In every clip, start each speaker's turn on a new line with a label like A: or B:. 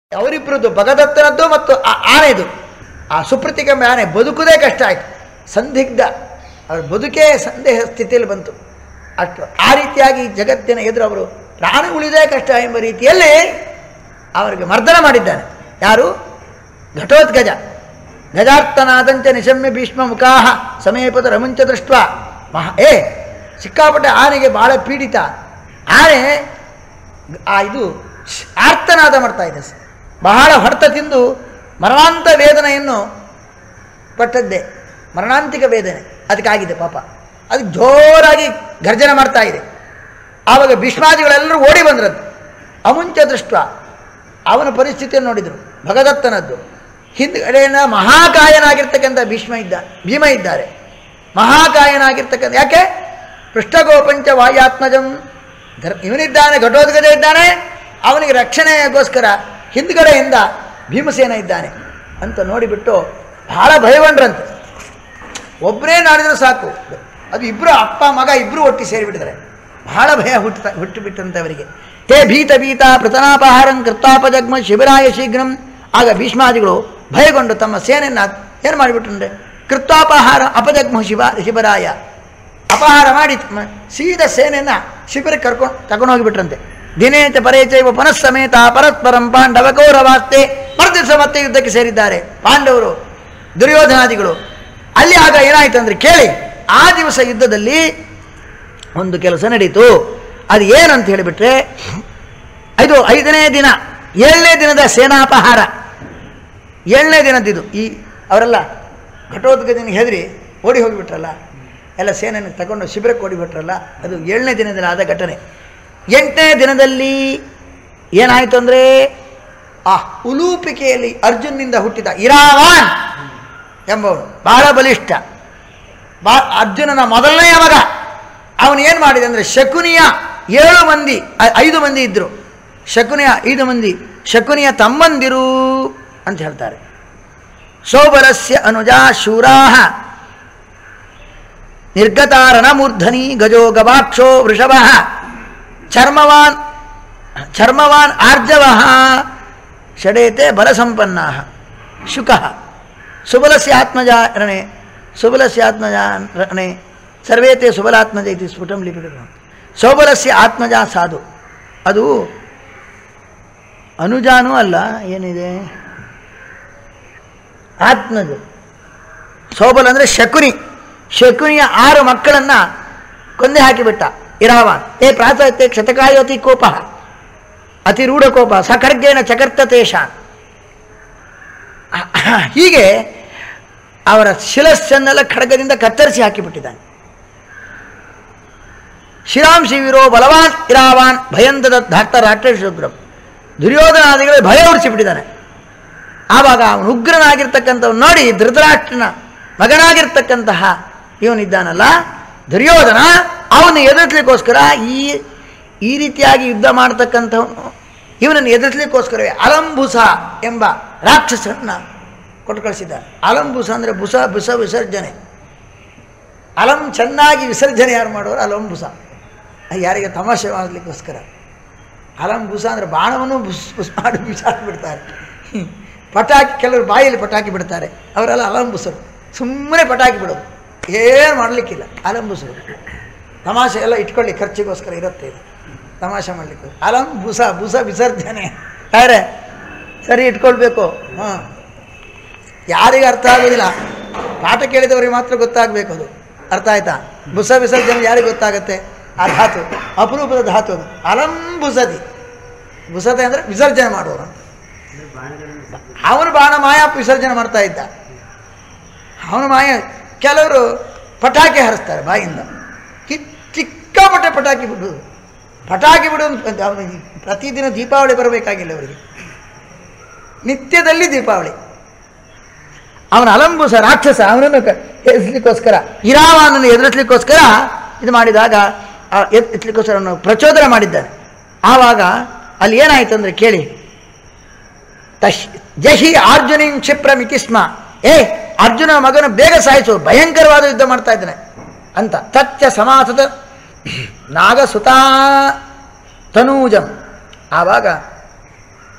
A: ಅವರಿಬ್ಬರದ್ದು ಭಗದತ್ತನದ್ದು ಮತ್ತು ಆ ಆನೆದು ಆ ಸುಪ್ರತಿಕಂಬ ಆನೆ ಬದುಕುವುದೇ ಕಷ್ಟ ಆಯಿತು ಸಂದಿಗ್ಧ ಅವ್ರ ಬದುಕೇ ಸಂದೇಹ ಸ್ಥಿತಿಯಲ್ಲಿ ಬಂತು ಅಷ್ಟು ಆ ರೀತಿಯಾಗಿ ಜಗತ್ತಿನ ಎದುರು ಅವರು ಪ್ರಾಣ ಉಳಿದೇ ಕಷ್ಟ ಎಂಬ ರೀತಿಯಲ್ಲಿ ಅವರಿಗೆ ಮರ್ದನ ಮಾಡಿದ್ದಾನೆ ಯಾರು ಘಟೋತ್ಗಜ ಗಜಾರ್ತನಾದಂಚ ನಿಶಮ್ಯ ಭೀಷ್ಮ ಮುಖಾಹ ಸಮೀಪದ ರಮುಂಚ ದೃಷ್ಟ ಮಹಾ ಏ ಸಿಕ್ಕಾಪಟ್ಟೆ ಆನೆಗೆ ಬಹಳ ಪೀಡಿತ ಆನೆ ಆ ಇದು ಆರ್ತನಾದ ಮಾಡ್ತಾ ಇದೆ ಸ- ಬಹಳ ಹೊಡೆತ ತಿಂದು ಮರಣಾಂತ ವೇದನೆಯನ್ನು ಪಟ್ಟದ್ದೇ ಮರಣಾಂತಿಕ ವೇದನೆ ಅದಕ್ಕಾಗಿದೆ ಪಾಪ ಅದು ಜೋರಾಗಿ ಗರ್ಜನೆ ಮಾಡ್ತಾ ಇದೆ ಆವಾಗ ಭೀಷ್ಮಾದಿಗಳೆಲ್ಲರೂ ಓಡಿ ಬಂದ್ರದ್ದು ಅಮುಂಚ ದೃಷ್ಟ ಅವನ ಪರಿಸ್ಥಿತಿಯನ್ನು ನೋಡಿದರು ಭಗದತ್ತನದ್ದು ಹಿಂದ್ಗಡೆಯಿಂದ ಮಹಾಕಾಯನಾಗಿರ್ತಕ್ಕಂಥ ಭೀಷ್ಮ ಇದ್ದ ಭೀಮ ಇದ್ದಾರೆ ಮಹಾಕಾಯನಾಗಿರ್ತಕ್ಕಂಥ ಯಾಕೆ ಪೃಷ್ಠಗೋಪಂಚ ವಾಯಾತ್ಮಜಂ ಧರ್ ಇವನಿದ್ದಾನೆ ಘಟೋದ್ಗಜ ಇದ್ದಾನೆ ಅವನಿಗೆ ರಕ್ಷಣೆಗೋಸ್ಕರ ಹಿಂದ್ಗಡೆಯಿಂದ ಭೀಮಸೇನ ಇದ್ದಾನೆ ಅಂತ ನೋಡಿಬಿಟ್ಟು ಬಹಳ ಭಯಗೊಂಡ್ರಂತೆ ಒಬ್ಬರೇ ನಾಡಿದ್ರೆ ಸಾಕು ಅದು ಇಬ್ಬರು ಅಪ್ಪ ಮಗ ಇಬ್ಬರು ಒಟ್ಟಿ ಸೇರಿಬಿಟ್ಟಿದ್ದಾರೆ ಬಹಳ ಭಯ ಹುಟ್ಟುತ್ತಾ ಹುಟ್ಟುಬಿಟ್ಟಂತೆ ಅವರಿಗೆ ಹೇ ಭೀತ ಭೀತ ಪ್ರತನಾಪಹಾರಂ ಕೃತಾಪಜಗ್ಮ ಶಿಬಿರಾಯ ಶೀಘ್ರಂ ಆಗ ಭೀಷ್ಮಾದಿಗಳು ಭಯಗೊಂಡು ತಮ್ಮ ಸೇನೆಯನ್ನು ಏನು ಮಾಡಿಬಿಟ್ರಂದ್ರೆ ಕೃತ್ವಾಪಹಾರ ಅಪಜಗ್ಮ ಶಿವ ಶಿಬಿರಾಯ ಅಪಹಾರ ಮಾಡಿ ಮ- ಸೀದಾ ಸೇನೆಯನ್ನು ಶಿಬಿರಕ್ಕೆ ಕರ್ಕೊಂಡು ತಗೊಂಡು ಹೋಗಿಬಿಟ್ರಂತೆ ದಿನೇಚ ಪರೇಚೈವ ಪುನಃ ಸಮೇತ ಪರಸ್ಪರಂ ಪಾಂಡವ ಕೌರವಾಸ್ತೆ ಮರುದಿವಸ ಮತ್ತೆ ಯುದ್ಧಕ್ಕೆ ಸೇರಿದ್ದಾರೆ ಪಾಂಡವರು ದುರ್ಯೋಧನಾದಿಗಳು ಅಲ್ಲಿ ಆಗ ಏನಾಯ್ತು ಅಂದ್ರೆ ಕೇಳಿ ಆ ದಿವಸ ಯುದ್ಧದಲ್ಲಿ ಒಂದು ಕೆಲಸ ನಡೀತು ಅದು ಏನಂತ ಹೇಳಿಬಿಟ್ರೆ ಇದು ಐದನೇ ದಿನ ಏಳನೇ ದಿನದ ಸೇನಾಪಹಾರ ಏಳನೇ ದಿನದಿದು ಈ ಅವರೆಲ್ಲ ಘಟೋದ್ಗಜನಿಗೆ ಹೆದರಿ ಓಡಿ ಹೋಗಿಬಿಟ್ರಲ್ಲ ಎಲ್ಲ ಸೇನೆಯನ್ನು ತಗೊಂಡು ಶಿಬಿರಕ್ಕೆ ಓಡಿಬಿಟ್ರಲ್ಲ ಅದು ಏಳನೇ ದಿನದಲ್ಲಿ ಆದ ಘಟನೆ ಎಂಟನೇ ದಿನದಲ್ಲಿ ಏನಾಯಿತು ಅಂದರೆ ಆ ಉಲೂಪಿಕೆಯಲ್ಲಿ ಅರ್ಜುನ್ನಿಂದ ಹುಟ್ಟಿದ ಇರಾವಾನ್ ಎಂಬವನು ಬಹಳ ಬಲಿಷ್ಠ ಬಾ ಅರ್ಜುನನ ಮೊದಲನೆಯ ಮಗ ಅವನು ಏನು ಮಾಡಿದ ಅಂದರೆ ಶಕುನಿಯ ಏಳು ಮಂದಿ ಐ- ಐದು ಮಂದಿ ಇದ್ದರು ಶಕುನಿಯ ಐದು ಮಂದಿ ಶಕುನಿಯ ತಮ್ಮಂದಿರು ಅಂತ ಹೇಳ್ತಾರೆ ಸೋಬರಸ್ಯ ಅನುಜಾ ಶೂರಾಹ ನಿರ್ಗತಾರಣ ಮೂರ್ಧನಿ ಗಜೋ ಗವಾಕ್ಷೋ ವೃಷಭ ಚರ್ಮವಾನ್ ಚರ್ಮವಾನ್ ಆರ್ಜವ ಷಡೇತೆ ಬಲಸಂಪನ್ನ ಶುಕ ಸುಬಲಸ್ಯ ಆತ್ಮಜಾರಣೆ ಸುಬಲಸ್ಯ ಆತ್ಮಜಾರಣೆ ಸರ್ವೇತೆ ಸುಬಲಾತ್ಮಜ ಇತಿ ಸ್ಫುಟಂ ಲಿಪಿಗಳು ಸೌಬಲಸ್ಯ ಆತ್ಮಜ ಸಾಧು ಅದು ಅನುಜಾನೂ ಅಲ್ಲ ಏನಿದೆ ಆತ್ಮಜು ಸೋಬಲ್ ಅಂದರೆ ಶಕುನಿ ಶಕುನಿಯ ಆರು ಮಕ್ಕಳನ್ನು ಕೊಂದೆ ಹಾಕಿಬಿಟ್ಟ ಇರಾವಾನ್ ಏ ಪ್ರಾತತೆ ಕ್ಷತಕಾಯೋತಿ ಕೋಪ ಅತಿರೂಢ ಕೋಪ ಸಖರ್ಗೇಣ ಚಕರ್ತ ತೇಷಾನ್ ಹೀಗೆ ಅವರ ಶಿಲಸ್ಸನ್ನೆಲ್ಲ ಖಡ್ಗದಿಂದ ಕತ್ತರಿಸಿ ಹಾಕಿಬಿಟ್ಟಿದ್ದಾನೆ ಶಿರಾಂಶಿವಿರೋ ಬಲವಾನ್ ಇರಾವಾನ್ ಭಯಂತದ ಧಾರ್ತ ರಾಕ್ಷಸುಗ್ರಂ ದುರ್ಯೋಧನಾದಿಗಳು ಭಯ ಉಡಿಸಿಬಿಟ್ಟಿದ್ದಾನೆ ಆವಾಗ ಅವನು ಉಗ್ರನಾಗಿರ್ತಕ್ಕಂಥವ್ನು ನೋಡಿ ಧೃತರಾಷ್ಟ್ರನ ಮಗನಾಗಿರ್ತಕ್ಕಂತಹ ಇವನಿದ್ದಾನಲ್ಲ ದುರ್ಯೋಧನ ಅವನು ಎದುರಿಸ್ಲಿಕ್ಕೋಸ್ಕರ ಈ ಈ ರೀತಿಯಾಗಿ ಯುದ್ಧ ಮಾಡ್ತಕ್ಕಂಥವನು ಇವನನ್ನು ಎದುರಿಸ್ಲಿಕ್ಕೋಸ್ಕರವೇ ಅಲಂಬುಸ ಎಂಬ ರಾಕ್ಷಸನ್ನ ಕೊಟ್ಟು ಕಳಿಸಿದ್ದಾನೆ ಅಲಂಬುಸ ಅಂದರೆ ಬುಸ ಬುಸ ವಿಸರ್ಜನೆ ಅಲಂ ಚೆನ್ನಾಗಿ ವಿಸರ್ಜನೆ ಯಾರು ಮಾಡೋರು ಅಲಂಬುಸ ಯಾರಿಗೆ ತಮಾಷೆ ಮಾಡಲಿಕ್ಕೋಸ್ಕರ ಅಲಂಬುಸ ಅಂದರೆ ಬಾಣವನ್ನು ಬುಸ್ ಬುಸ್ ಮಾಡಿ ಬಿಸಾಡ್ಬಿಡ್ತಾರೆ ಪಟಾಕಿ ಕೆಲವರು ಬಾಯಲ್ಲಿ ಪಟಾಕಿ ಬಿಡ್ತಾರೆ ಅವರೆಲ್ಲ ಅಲಂಬುಸರು ಸುಮ್ಮನೆ ಪಟಾಕಿ ಬಿಡೋದು ಏನು ಮಾಡಲಿಕ್ಕಿಲ್ಲ ಅಲಂಬುಸರು ತಮಾಷೆ ಎಲ್ಲ ಇಟ್ಕೊಳ್ಳಿ ಖರ್ಚಿಗೋಸ್ಕರ ಇರುತ್ತೆ ಇದು ತಮಾಷೆ ಮಾಡಲಿಕ್ಕೆ ಅಲಂ ಬುಸ ಬುಸ ವಿಸರ್ಜನೆ ಯಾರೇ ಸರಿ ಇಟ್ಕೊಳ್ಬೇಕು ಹಾಂ ಯಾರಿಗೆ ಅರ್ಥ ಆಗೋದಿಲ್ಲ ಪಾಠ ಕೇಳಿದವರಿಗೆ ಮಾತ್ರ ಗೊತ್ತಾಗಬೇಕು ಅದು ಅರ್ಥ ಆಯ್ತಾ ಬುಸ ವಿಸರ್ಜನೆ ಯಾರಿಗೆ ಗೊತ್ತಾಗುತ್ತೆ ಆ ಧಾತು ಅಪರೂಪದ ಧಾತು ಅದು ಅಲಂಬುಸದಿ ಬುಸದೆ ಅಂದರೆ ವಿಸರ್ಜನೆ ಮಾಡುವವರು ಅಂತ ಅವನು ಬಾಣ ಮಾಯ ವಿಸರ್ಜನೆ ಮಾಡ್ತಾ ಇದ್ದ ಅವನು ಮಾಯ ಕೆಲವರು ಪಟಾಕಿ ಹರಿಸ್ತಾರೆ ಬಾಯಿಂದ ಕಿ- ಚಿಕ್ಕಾಪಟ್ಟೆ ಪಟಾಕಿ ಬಿಡೋದು ಪಟಾಕಿ ಬಿಡೋದು ಅವನಿಗೆ ಪ್ರತಿದಿನ ದೀಪಾವಳಿ ಬರಬೇಕಾಗಿಲ್ಲ ಅವರಿಗೆ ನಿತ್ಯದಲ್ಲಿ ದೀಪಾವಳಿ ಅವನ ಅಲಂಬುಸ ರಾಕ್ಷಸ ಅವನನ್ನು ಕ- ಎದುರಿಸ್ಲಿಕ್ಕೋಸ್ಕರ ಇರಾವನನ್ನು ಎದುರಿಸ್ಲಿಕ್ಕೋಸ್ಕರ ಇದು ಮಾಡಿದಾಗ ಆ ಎತ್- ಎತ್ತಲಿಕ್ಕೋಸ್ಕರ ಅವನು ಪ್ರಚೋದನೆ ಮಾಡಿದ್ದಾನೆ ಆವಾಗ ಅಲ್ಲಿ ಏನಾಯಿತು ಅಂದರೆ ಕೇಳಿ ತಶ್ ಜಹಿ ಅರ್ಜುನಿಂ ಕ್ಷಿಪ್ರಮಿತಿ ಸ್ಮ ಏ ಅರ್ಜುನ ಮಗನ ಬೇಗ ಸಾಯಿಸು ಭಯಂಕರವಾದ ಯುದ್ಧ ಮಾಡ್ತಾ ಇದ್ದಾನೆ ಅಂತ ತಚ್ಚ ಸಮಾಸದ ನಾಗಸುತಾ ತನೂಜಂ ಆವಾಗ